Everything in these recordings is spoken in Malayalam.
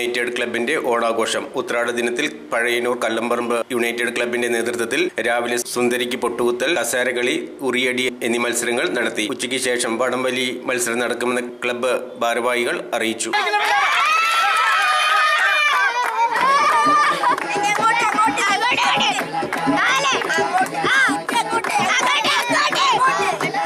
യുണൈറ്റഡ് ക്ലബിന്റെ ഓണാഘോഷം ഉത്രാട ദിനത്തിൽ പഴയന്നൂർ കല്ലമ്പറമ്പ് യുണൈറ്റഡ് ക്ലബിന്റെ നേതൃത്വത്തിൽ രാവിലെ സുന്ദരിക്ക് പൊട്ടുകുത്തൽ കസേരകളി ഉറിയടി എന്നീ മത്സരങ്ങൾ നടത്തി ഉച്ചയ്ക്ക് ശേഷം വടംവലി മത്സരം നടക്കുമെന്ന് ക്ലബ്ബ് ഭാരവാഹികൾ അറിയിച്ചു അങ്ങോട്ട് അങ്ങോട്ട് അങ്ങോട്ട് നാല് ആ അങ്ങോട്ട് അങ്ങോട്ട് അങ്ങോട്ട്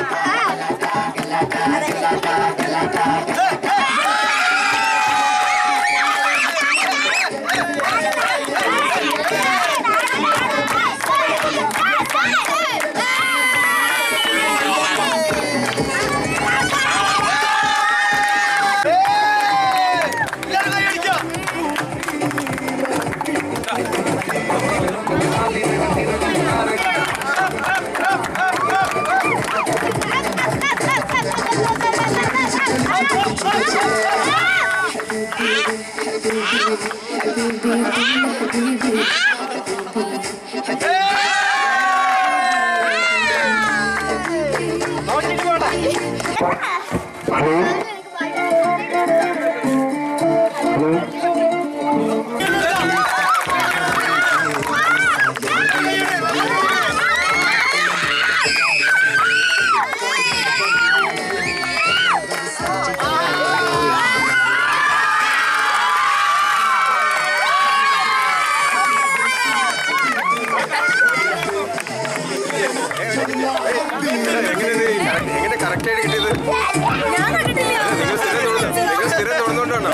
എങ്ങനെ കറക്റ്റ് ആയിട്ട് കിട്ടിയത് ഞാൻ കണ്ടിട്ടില്ല നിങ്ങൾ സ്ഥിരം തുറന്നുകൊണ്ടാണോ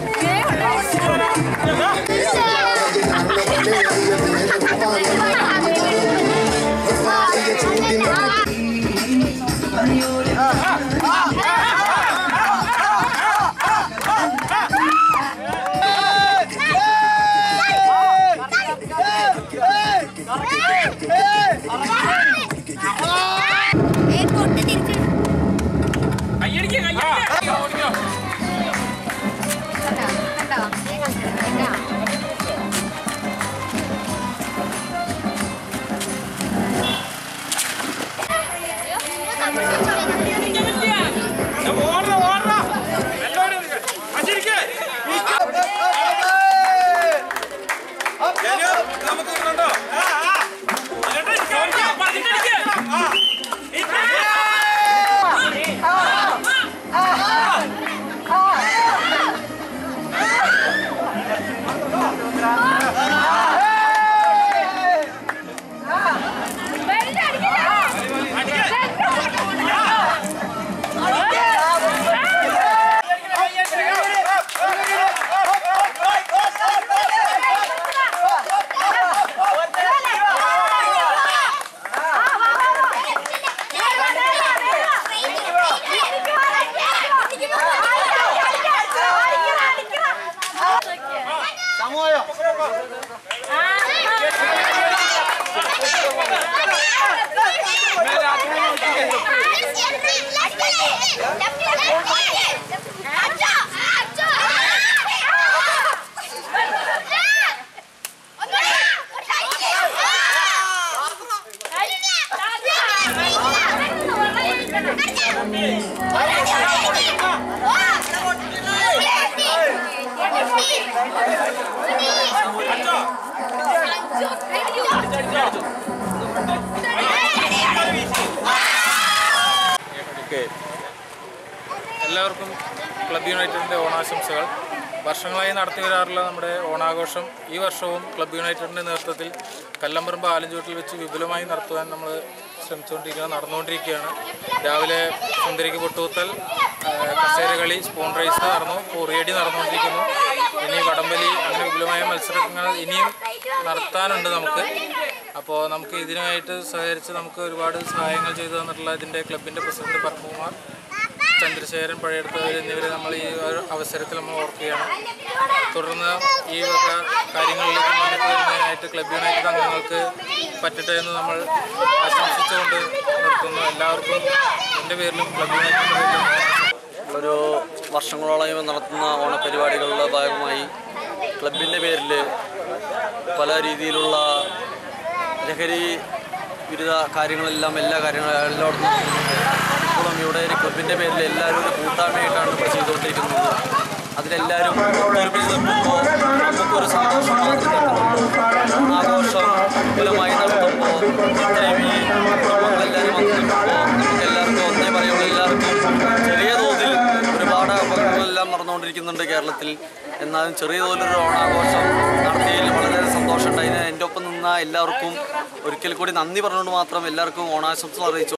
കൊട്ട് തിരിച്ചു കണ്ടോ കണ്ടോ ഓക്കെ എല്ലാവർക്കും ക്ലബ് യുണൈറ്റഡിൻ്റെ ഓണാശംസകൾ വർഷങ്ങളായി നടത്തി വരാറുള്ള നമ്മുടെ ഓണാഘോഷം ഈ വർഷവും ക്ലബ് യുണൈറ്റഡിൻ്റെ നേതൃത്വത്തിൽ കല്ലമ്പറമ്പ് ആലഞ്ചൂട്ടിൽ വെച്ച് വിപുലമായി നടത്തുവാൻ നമ്മൾ ശ്രമിച്ചുകൊണ്ടിരിക്കുകയാണ് നടന്നുകൊണ്ടിരിക്കുകയാണ് രാവിലെ സുന്ദരിക്ക് പൊട്ടുകുത്തൽ ആ, കസേരകളി സ്പൂൺ റേസ് നടന്നു പൊറിയടി നടന്നുകൊണ്ടിരിക്കുന്നു ഇനി വടംവലി അങ്ങനെ വിപുലമായ മത്സരങ്ങൾ ഇനിയും നടത്താനുണ്ട് നമുക്ക് അപ്പോൾ നമുക്ക് ഇതിനായിട്ട് സഹകരിച്ച് നമുക്ക് ഒരുപാട് സഹായങ്ങൾ ചെയ്തു തന്നിട്ടുള്ള ഇതിൻ്റെ ക്ലബിൻ്റെ പ്രസിഡന്റ് പത്മകുമാർ ചന്ദ്രശേഖരൻ പഴയെടുത്തവർ എന്നിവരെ നമ്മൾ ഈ ഒരു അവസരത്തിൽ നമ്മൾ ഓർക്കുകയാണ് തുടർന്ന് ഈ വക കാര്യങ്ങളിലേക്ക് മുന്നിട്ട് വരുന്നതിനായിട്ട് ക്ലബ് യുണൈറ്റഡ് അംഗങ്ങൾക്ക് പറ്റട്ടെ എന്ന് നമ്മൾ ആശംസിച്ചുകൊണ്ട് നിർത്തുന്നു എല്ലാവർക്കും എൻ്റെ പേരിലും ക്ലബ് യുണൈറ്റഡിൻ്റെ പേരിലും ഒരു വർഷങ്ങളോളമായി നടത്തുന്ന ഓണപരിപാടികളുടെ ഭാഗമായി ക്ലബിൻ്റെ പേരിൽ പല രീതിയിലുള്ള ലഹരി വിരുദ്ധ കാര്യങ്ങളെല്ലാം എല്ലാ കാര്യങ്ങളും എല്ലായിടത്തും ഇപ്പോഴും ഇവിടെ ഒരു ക്ലബിൻ്റെ പേരിൽ എല്ലാവരും ഒരു കൂട്ടായ്മയായിട്ടാണ് നമ്മൾ ചെയ്തുകൊണ്ടിരിക്കുന്നത് അതിലെല്ലാവരും ഒത്തൊരുമിച്ച് നിൽക്കുമ്പോൾ നടന്നുകൊണ്ടിരിക്കുന്നുണ്ട് കേരളത്തിൽ എന്നാലും ചെറിയ തോതിലൊരു ഓണാഘോഷം നടത്തിയതിൽ വളരെ സന്തോഷമുണ്ടായി എൻ്റെ ഒപ്പം നിന്ന എല്ലാവർക്കും ഒരിക്കൽ കൂടി നന്ദി പറഞ്ഞുകൊണ്ട് മാത്രം എല്ലാവർക്കും ഓണാശംസകൾ അറിയിച്ചു